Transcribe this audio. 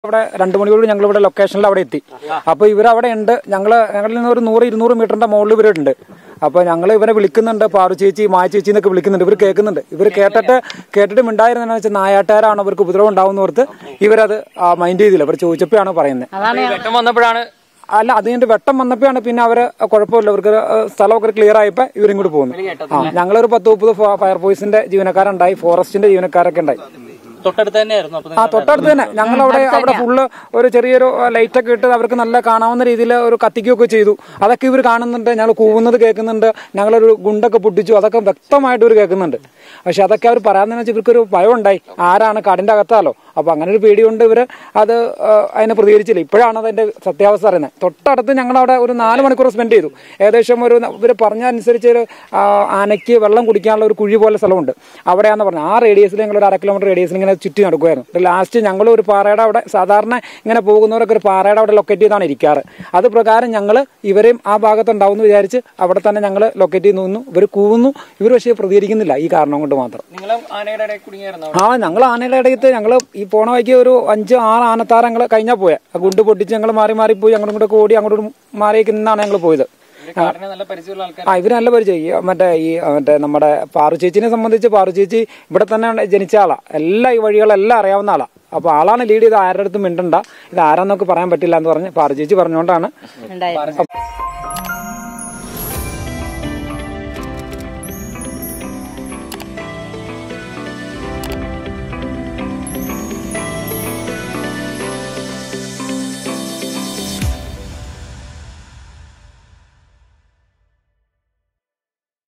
അവിടെ രണ്ടു മണിക്കൂർ ഞങ്ങൾ ഇവിടെ ലൊക്കേഷനിൽ അവിടെ എത്തി അപ്പൊ ഇവരവിടെ ഉണ്ട് ഞങ്ങള് ഞങ്ങളിൽ നിന്ന് ഒരു നൂറ് ഇരുന്നൂറ് മീറ്ററിന്റെ മുകളിൽ ഇവരുണ്ട് അപ്പൊ ഞങ്ങൾ ഇവരെ വിളിക്കുന്നുണ്ട് പാറു ചേച്ചി മായ ചേച്ചി എന്നൊക്കെ വിളിക്കുന്നുണ്ട് ഇവർ കേൾക്കുന്നുണ്ട് ഇവർ കേട്ടിട്ട് കേട്ടിട്ട് മിണ്ടായിരുന്നെന്ന് വെച്ചാൽ നായാട്ടുകാരാണ് ഇവർക്ക് ഉപദ്രവം ഉണ്ടാവും ഓർത്ത് ഇവരത് മൈൻഡ് ചെയ്തില്ല ഇവർ ചോദിച്ചപ്പോഴാണ് പറയുന്നത് വെട്ടം വന്നപ്പോഴാണ് അല്ല അത് കഴിഞ്ഞിട്ട് വെട്ടം വന്നപ്പോഴാണ് പിന്നെ അവര് കുഴപ്പമില്ല അവർക്ക് സ്ഥലമൊക്കെ ക്ലിയർ ആയപ്പോ ഇവരിങ്ങോട്ട് പോകുന്നു ആ ഞങ്ങളൊരു പത്ത് മുപ്പത് ഫ- ഫയർഫോഴ്സിന്റെ ജീവനക്കാരുണ്ടായി ഫോറസ്റ്റിന്റെ ജീവനക്കാരൊക്കെ ഉണ്ടായി തൊട്ടടുത്ത് തന്നെയായിരുന്നു അപ്പൊ ആ തൊട്ടടുത്ത് തന്നെ ഞങ്ങൾ അവിടെ അവിടെ ഫുള്ള് ഒരു ചെറിയൊരു ലൈറ്റ് ഒക്കെ ഇട്ട് അവർക്ക് നല്ല കാണാവുന്ന രീതിയിൽ ഒരു കത്തിക്കുകയൊക്കെ ചെയ്തു അതൊക്കെ ഇവർ കാണുന്നുണ്ട് ഞങ്ങൾ കൂവുന്നത് കേൾക്കുന്നുണ്ട് ഞങ്ങളൊരു ഗുണ്ടൊക്കെ പൊട്ടിച്ചു അതൊക്കെ വ്യക്തമായിട്ട് ഇവർ കേൾക്കുന്നുണ്ട് പക്ഷെ അതൊക്കെ അവർ പറയാന്ന് വെച്ചാൽ ഇവർക്കൊരു ഭയം ഉണ്ടായി ആരാണ് കാടിന്റെ അകത്താലോ അപ്പൊ അങ്ങനെ ഒരു പേടി കൊണ്ട് ഇവര് അത് ആ, അതിനെ പ്രതികരിച്ചില്ല ഇപ്പോഴാണ് അതിന്റെ സത്യാവസ്ഥ അറിയുന്നത് തൊട്ടടുത്ത് ഞങ്ങൾ അവിടെ ഒരു നാല് മണിക്കൂർ സ്പെൻഡ് ചെയ്തു ഏകദേശം ഒരു ഇവർ പറഞ്ഞ അനുസരിച്ച് ഒരു ആ, ആനയ്ക്ക് വെള്ളം കുടിക്കാനുള്ള ഒരു കുഴി പോലെ സ്ഥലമുണ്ട് അവിടെയാന്ന് പറഞ്ഞത് ആ റേഡിയസിൽ ഞങ്ങൾ ഒരു അര കിലോമീറ്റർ റേഡിയസിൽ ഇങ്ങനെ ചുറ്റി നടക്കുമായിരുന്നു ലാസ്റ്റ് ഞങ്ങൾ ഒരു പാറയുടെ അവിടെ സാധാരണ ഇങ്ങനെ പോകുന്നവരൊക്കെ ഒരു പാറയുടെ അവിടെ ലൊക്കേറ്റ് ചെയ്താണ് ഇരിക്കാറ് അത് പ്രകാരം ഞങ്ങൾ ഇവരെയും ആ ഭാഗത്ത് ഉണ്ടാവുമെന്ന് വിചാരിച്ച് അവിടെ തന്നെ ഞങ്ങൾ ലൊക്കേറ്റ് ചെയ്ത് നിന്നു ഇവർ കൂവുന്നു ഇവർ പക്ഷേ പ്രതികരിക്കുന്നില്ല ഈ കാരണം കൊണ്ട് മാത്രം നിങ്ങൾ ആനയുടെ ഇടയിൽ കുടുങ്ങിയായിരുന്നു ആ ഞങ്ങൾ ആനയുടെ ഇടയത്ത് ഞങ്ങൾ ഈ പോണ വഴിക്ക് ഒരു അഞ്ച് ആറ് ആനത്താരങ്ങൾ കഴിഞ്ഞാൽ പോയ ആ ഗുണ്ട് പൊട്ടിച്ച് ഞങ്ങൾ മാറി മാറി പോയി അങ്ങോട്ടും ഇങ്ങോട്ടും ഓടി അങ്ങോട്ടും മാറിയേക്ക് നിന്നാണ് ഞങ്ങൾ പോയത് കാടിനെ നല്ല പരിചയമുള്ള ആൾക്കാർ ആ ഇവര് നല്ല പരിചയം ഈ മറ്റേ ഈ ആ, മറ്റേ നമ്മുടെ പാറു ചേച്ചിനെ സംബന്ധിച്ച് പാറു ചേച്ചി ഇവിടെ തന്നെ ഉണ്ട് ജനിച്ച ആളാ എല്ലാ ഈ വഴികളെല്ലാം അറിയാവുന്ന ആളാ അപ്പൊ ആളാണ് ലീഡ് ചെയ്ത് ആരുടെ അടുത്തും മിണ്ടണ്ട ഇത് ആരാന്നൊക്കെ പറയാൻ പറ്റില്ല എന്ന് പറഞ്ഞ് പാറു ചേച്ചി പറഞ്ഞുകൊണ്ടാണ് ഉണ്ടായിരുന്നു